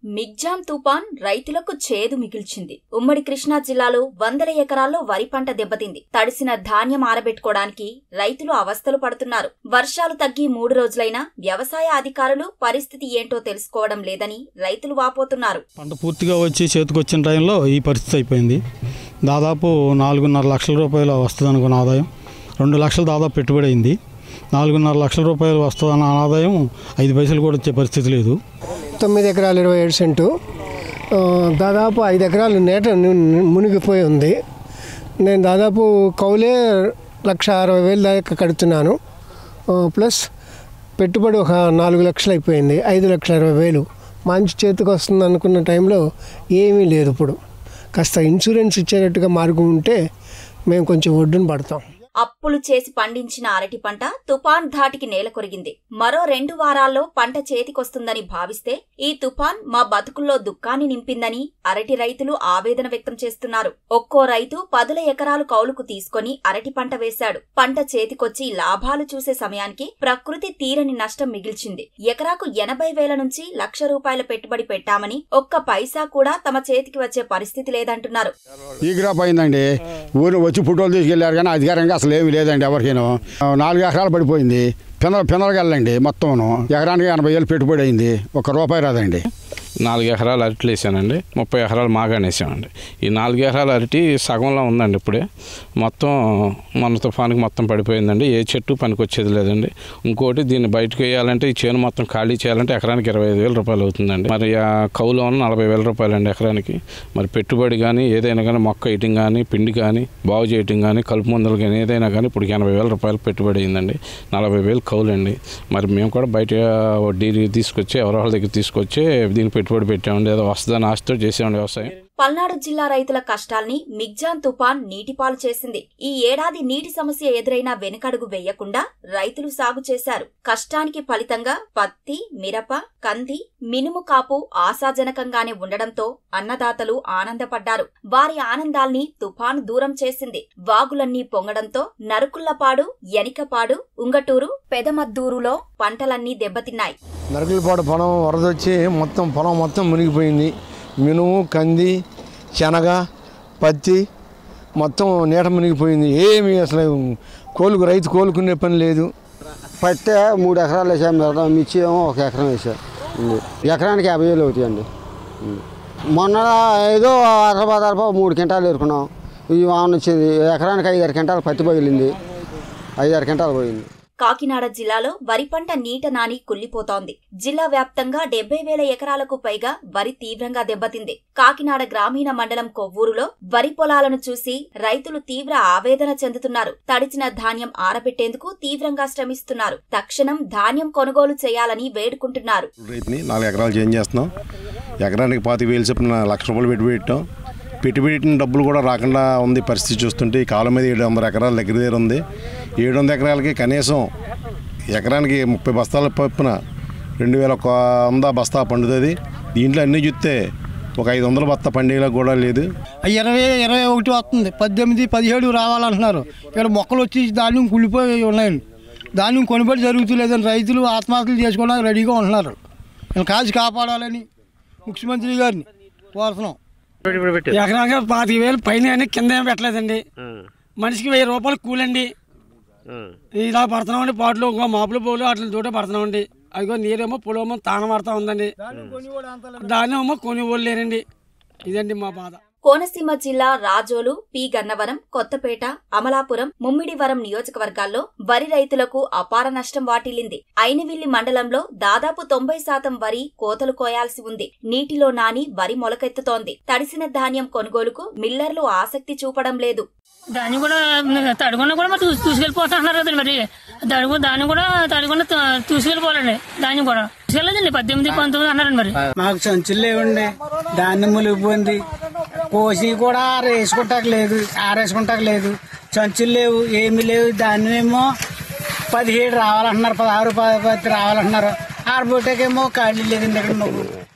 మిగ్జాం తుపాన్ రైతులకు చేదు మిగిల్చింది ఉమ్మడి కృష్ణా జిల్లాలో వందల ఎకరాల్లో వరి పంట దెబ్బతింది తడిసిన ధాన్యం ఆరబెట్టుకోవడానికి రైతులు అవస్థలు పడుతున్నారు వర్షాలు తగ్గి మూడు రోజులైనా వ్యవసాయ అధికారులు పరిస్థితి ఏంటో తెలుసుకోవడం లేదని రైతులు వాపోతున్నారు పంట పూర్తిగా వచ్చి చేతికొచ్చిన టైంలో ఈ పరిస్థితి అయిపోయింది దాదాపు నాలుగున్నర లక్షల రూపాయలు వస్తుంది అనుకున్న ఆదాయం రెండు లక్షలు దాదాపు పెట్టుబడి అయింది నాలుగున్నర లక్షల రూపాయలు వస్తుందన్న ఆదాయం ఐదు పైసలు కూడా వచ్చే పరిస్థితి లేదు తొమ్మిది ఎకరాలు ఇరవై ఏడు సెంటు ఆ, దాదాపు ఐదు ఎకరాలు నేట ను- మునిగిపోయి ఉంది నేను దాదాపు కౌలే లక్ష అరవై వేలు దాకా కడుతున్నాను ఆ, ప్లస్ పెట్టుబడి ఒక నాలుగు లక్షలు అయిపోయింది ఐదు లక్షల ఇరవై వేలు మంచి చేతికి వస్తుంది అనుకున్న టైంలో ఏమీ లేదు ఇప్పుడు కాస్త ఇన్సూరెన్స్ ఇచ్చేటట్టుగా మార్గం ఉంటే మేము కొంచెం ఒడ్డున పడతాం అప్పులు చేసి పండించిన అరటి పంట తుపాన్ ధాటికి నేల కొరిగింది మరో రెండు వారాల్లో పంట చేతికొస్తుందని భావిస్తే ఈ తుపాన్ మా బతుకుల్లో దుఃఖాన్ని నింపిందని అరటి రైతులు ఆవేదన వ్యక్తం చేస్తున్నారు ఒక్కో రైతు పదుల ఎకరాలు కౌలుకు తీసుకొని అరటి పంట వేశాడు పంట చేతికొచ్చి లాభాలు చూసే సమయానికి ప్రకృతి తీరని నష్టం మిగిల్చింది ఎకరాకు ఎనభై వేల నుంచి లక్ష రూపాయల పెట్టుబడి పెట్టామని ఒక్క పైసా కూడా తమ చేతికి వచ్చే పరిస్థితి లేదంటున్నారు ఈ క్రాప్ అయిందండి ఊరు వచ్చి ఫోటోలు తీసుకెళ్లారు కానీ అధికారంగా అసలు ఏమీ లేదండి ఎవరికైనా నాలుగు ఎకరాలు పడిపోయింది పిన్నర పిన్నరకెళ్ళండి మొత్తం ఎకరానికి ఎనభై వేలు పెట్టుబడి అయింది ఒక రూపాయి రాదండి నాలుగు ఎకరాలు అరటి వేసానండి ముప్పై ఎకరాలు మాగానే వేసామండి ఈ నాలుగు ఎకరాల అరటి సగంలో ఉందండి ఇప్పుడే మొత్తం మన తుఫానికి మొత్తం పడిపోయిందండి ఏ చెట్టు పనికి వచ్చేది లేదండి ఇంకోటి దీన్ని బయటకు వేయాలంటే ఈ చేను మొత్తం ఖాళీ చేయాలంటే ఎకరానికి ఇరవై ఐదు వేల రూపాయలు అవుతుందండి మరి ఆ కౌలో ఉన్న నలభై వేల రూపాయలు అండి ఎకరానికి మరి పెట్టుబడి కానీ ఏదైనా కానీ మొక్క వేయటం కానీ పిండి కానీ బాగు చేయటం కానీ కలుపు మందులు కానీ ఏదైనా కానీ ఇప్పుడు ఎనభై వేల రూపాయలు పెట్టుబడి అయిందండి నలభై వేలు కౌలండి మరి మేము కూడా బయట వడ్డీ తీసుకొచ్చి ఎవరి వాళ్ళ దగ్గర తీసుకొచ్చి దీనికి పెట్టుబడి పెట్టామండి ఏదో వస్తుందని ఆశతో చేసామండి వ్యవసాయం పల్నాడు జిల్లా రైతుల కష్టాల్ని మిగ్జాన్ తుపాన్ నీటిపాలు చేసింది ఈ ఏడాది నీటి సమస్య ఎదురైనా వెనుకడుగు వేయకుండా రైతులు సాగు చేశారు కష్టానికి ఫలితంగా పత్తి మిరప కంది మినుము కాపు ఆశాజనకంగానే ఉండడంతో అన్నదాతలు ఆనందపడ్డారు వారి ఆనందాల్ని తుఫాను దూరం చేసింది వాగులన్నీ పొంగడంతో నరుకుళ్లపాడు ఎనికపాడు ఉంగటూరు పెదమద్దూరులో పంటలన్నీ దెబ్బతిన్నాయి నరకులపాడు పొలం వరదొచ్చి మొత్తం పొలం మొత్తం మునిగిపోయింది మినుము కంది శనగ పత్తి మొత్తం నీట మునిగిపోయింది ఏమి అసలు కోలుకు రైతు కోలుకునే పని లేదు పట్టే మూడు ఎకరాలు వేసాం మిరప మిర్చి ఏమో ఒక ఎకరం వేసాం ఉంది. ఎకరానికి యాభై వేలు అవుతాయండి ఉంది. మొన్న ఏదో అరవై అరవై మూడు క్వింటాలు ఎరుకున్నాం ఈ వాన వచ్చింది ఎకరానికి ఐదారు క్వింటాలు పత్తి పగిలింది ఐదారు క్వింటాలు పోయింది కాకినాడ జిల్లాలో వరి పంట నీట నాని కుళ్లిపోతోంది జిల్లా వ్యాప్తంగా డెబ్బై వేల ఎకరాలకు పైగా వరి తీవ్రంగా దెబ్బతింది కాకినాడ గ్రామీణ మండలం కొవ్వూరులో వరి పొలాలను చూసి రైతులు తీవ్ర ఆవేదన చెందుతున్నారు తడిచిన ధాన్యం ఆరబెట్టేందుకు తీవ్రంగా శ్రమిస్తున్నారు తక్షణం ధాన్యం కొనుగోలు చేయాలని వేడుకుంటున్నారు రైతుని నాలుగు ఎకరాలు చేంజ్ చేస్తున్నాం ఎకరానికి పాతి వేలు చొప్పున లక్ష రూపాయలు పెట్టుబడి పెట్టాం పెట్టుబడి పెట్టిన డబ్బులు కూడా రాకుండా ఉంది పరిస్థితి చూస్తుంటే ఈ కాలం మీద ఏడు వందల ఎకరాల దగ్గర దగ్గర ఉంది ఏడు వందల ఎకరాలకి కనీసం ఎకరానికి ముప్పై బస్తాల పప్పున రెండు వేల ఒక వంద బస్తా పండుతుంది దీంట్లో అన్నీ చూస్తే ఒక ఐదు వందల బస్తా పండేలా కూడా లేదు ఇరవై ఇరవై ఒకటి వస్తుంది పద్దెనిమిది పదిహేడు రావాలంటున్నారు ఇక్కడ మొక్కలు వచ్చి ధాన్యం కుళ్ళిపోయి ఉన్నాయండి ధాన్యం కొనుబడి జరుగుతులేదని రైతులు ఆత్మహత్యలు చేసుకోవడానికి రెడీగా ఉంటున్నారు నేను కాసి కాపాడాలని ముఖ్యమంత్రి గారిని కోరుతున్నాం ఎకరానికి పాతిక వేలు పైన అని కింద ఏం పెట్టలేదండి మనిషికి వెయ్యి రూపాయలు కూలండి ఇలా పడుతున్నామండి పాటలు ఇంకో మాపులు పోలు అట్ల తోటే పడుతున్నామండి అదిగో నీరేమో పొలమో తాన పడతా ఉందండి దాన్ని ఏమో కొనుగోలు లేరండి ఇదండి మా బాధ కోనసీమ జిల్లా రాజోలు పి గన్నవరం కొత్తపేట అమలాపురం ముమ్మిడివరం నియోజకవర్గాల్లో వరి రైతులకు అపార నష్టం వాటిల్లింది ఐనవిల్లి మండలంలో దాదాపు తొంభై శాతం వరి కోతలు కోయాల్సి ఉంది నీటిలో నాని వరి మొలకెత్తుతోంది తడిసిన ధాన్యం కొనుగోలుకు మిల్లర్లు ఆసక్తి చూపడం లేదు దాన్ని కూడా తడుగున్న కూడా మరి తూసు- తీసుకెళ్ళిపోతున్నారు కదండి మరి తడుగు దాన్ని కూడా తడుగున్న తీసుకెళ్ళిపోవాలండి దాన్ని కూడా తీసుకెళ్ళదండి పద్దెనిమిది పంతొమ్మిది అన్నారండి మరి మాకు సంచులు లేవండి ధాన్యం ములిగిపోయింది కోసి కూడా ఆరేసుకుంటాక లేదు ఆరేసుకుంటాక లేదు సంచులు లేవు ఏమీ లేవు ధాన్యం ఏమో పదిహేడు రావాలంటున్నారు పదహారు పది పది రావాలంటున్నారు ఆరుబోటకేమో ఖాళీ లేదండి ఇక్కడ మాకు